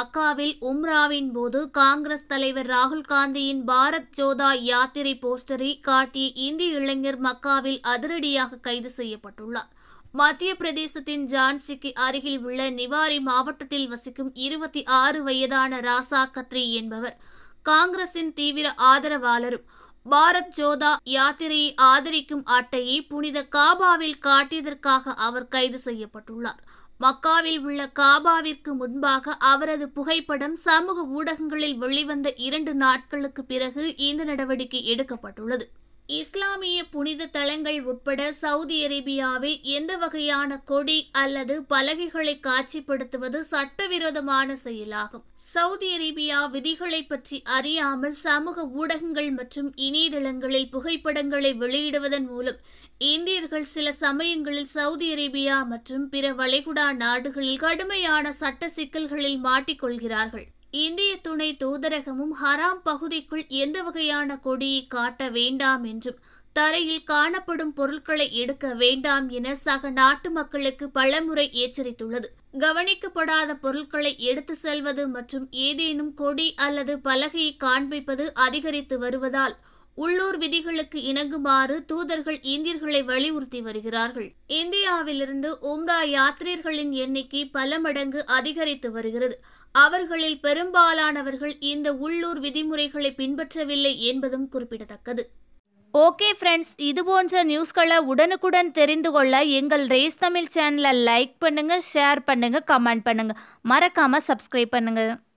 மக்காவில் உம்ராவின் போது காங்கிரஸ் தலைவர் ராகுல் காந்தியின் பாரத் ஜோதா யாத்திரை போஸ்டரை காட்டிய இந்திய இளைஞர் மக்காவில் அதிரடியாக கைது செய்யப்பட்டுள்ளார் மத்திய பிரதேசத்தின் ஜான்சிக்கு அருகில் உள்ள நிவாரி மாவட்டத்தில் வசிக்கும் இருபத்தி ஆறு வயதான ராசா கத்ரி என்பவர் காங்கிரசின் தீவிர ஆதரவாளரும் பாரத் ஜோதா யாத்திரையை ஆதரிக்கும் அட்டையை புனித காபாவில் காட்டியதற்காக அவர் கைது செய்யப்பட்டுள்ளார் மக்காவில் உள்ள காபாவிற்கு முன்பாக அவரது புகைப்படம் சமூக ஊடகங்களில் வெளிவந்த இரண்டு நாட்களுக்கு பிறகு இந்த நடவடிக்கை எடுக்கப்பட்டுள்ளது இஸ்லாமிய புனித தலங்கள் உட்பட சவுதி அரேபியாவில் எந்த வகையான கொடி அல்லது பலகைகளை காட்சிப்படுத்துவது சட்டவிரோதமான செயலாகும் சவுதி அரேபியா விதிகளை பற்றி அறியாமல் சமூக ஊடகங்கள் மற்றும் இணையதளங்களில் புகைப்படங்களை வெளியிடுவதன் மூலம் இந்தியர்கள் சில சமயங்களில் சவுதி அரேபியா மற்றும் பிற வளைகுடா நாடுகளில் கடுமையான சட்ட சிக்கல்களில் மாட்டிக்கொள்கிறார்கள் இந்திய துணை தூதரகமும் ஹராம் பகுதிக்குள் எந்த வகையான கொடியை காட்ட வேண்டாம் என்றும் தரையில் காணப்படும் பொருட்களை எடுக்க வேண்டாம் என சக நாட்டு மக்களுக்கு பலமுறை எச்சரித்துள்ளது கவனிக்கப்படாத பொருட்களை எடுத்து செல்வது மற்றும் ஏதேனும் கொடி அல்லது பலகையை காண்பிப்பது அதிகரித்து வருவதால் உள்ளூர் விதிகளுக்கு இணங்குமாறு தூதர்கள் இந்தியர்களை வலியுறுத்தி வருகிறார்கள் இந்தியாவிலிருந்து உம்ரா யாத்ரீர்களின் எண்ணிக்கை பல மடங்கு அதிகரித்து வருகிறது அவர்களில் பெரும்பாலானவர்கள் இந்த உள்ளூர் விதிமுறைகளை பின்பற்றவில்லை என்பதும் குறிப்பிடத்தக்கது ஓகே ஃப்ரெண்ட்ஸ் இது போன்ற நியூஸ்களை உடனுக்குடன் தெரிந்து கொள்ள எங்கள் ரேஸ் தமிழ் சேனலை லைக் பண்ணுங்க ஷேர் பண்ணுங்க கமெண்ட் பண்ணுங்க மறக்காம சப்ஸ்கிரைப் பண்ணுங்க